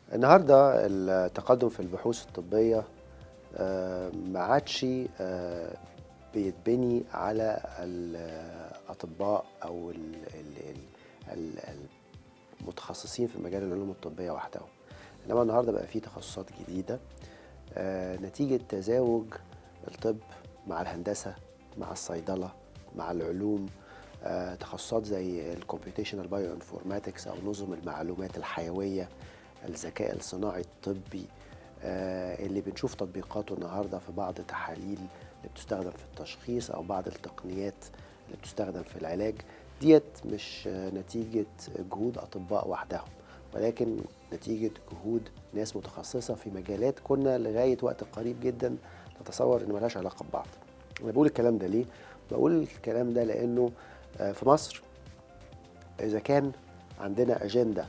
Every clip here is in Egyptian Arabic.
النهارده التقدم في البحوث الطبيه آه، ما عادش آه، بيتبني على الاطباء او ال- ال- ال- ال- المتخصصين في مجال العلوم الطبيه وحدهم انما النهارده بقى في تخصصات جديده آه، نتيجه تزاوج الطب مع الهندسه مع الصيدله مع العلوم آه، تخصصات زي الكمبيوتيشنال بايو انفورماتكس او نظم المعلومات الحيويه الذكاء الصناعي الطبي آه، اللي بنشوف تطبيقاته النهارده في بعض التحاليل اللي بتستخدم في التشخيص او بعض التقنيات اللي بتستخدم في العلاج ديت مش آه، نتيجه جهود اطباء وحدهم ولكن نتيجه جهود ناس متخصصه في مجالات كنا لغايه وقت قريب جدا نتصور ان ملهاش علاقه ببعض. انا بقول الكلام ده ليه؟ بقول الكلام ده لانه آه، في مصر اذا كان عندنا اجنده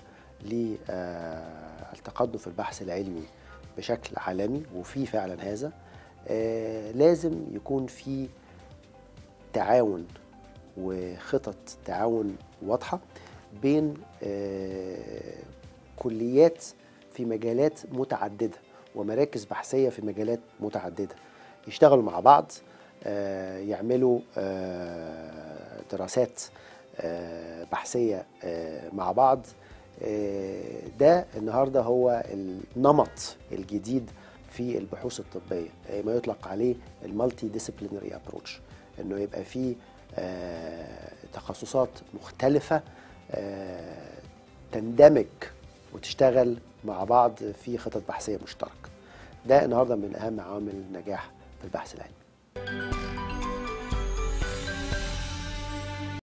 للتقدم في البحث العلمي بشكل عالمي وفي فعلا هذا آه، لازم يكون في تعاون وخطط تعاون واضحه بين آه، كليات في مجالات متعدده ومراكز بحثيه في مجالات متعدده يشتغلوا مع بعض آه، يعملوا آه، دراسات آه، بحثيه آه، مع بعض آه، ده النهارده هو النمط الجديد في البحوث الطبيه آه، ما يطلق عليه المالتي ديسيبلينري ابروتش انه يبقى فيه آه، تخصصات مختلفه آه، تندمج وتشتغل مع بعض في خطط بحثيه مشتركه ده النهارده من اهم عوامل النجاح في البحث العلمي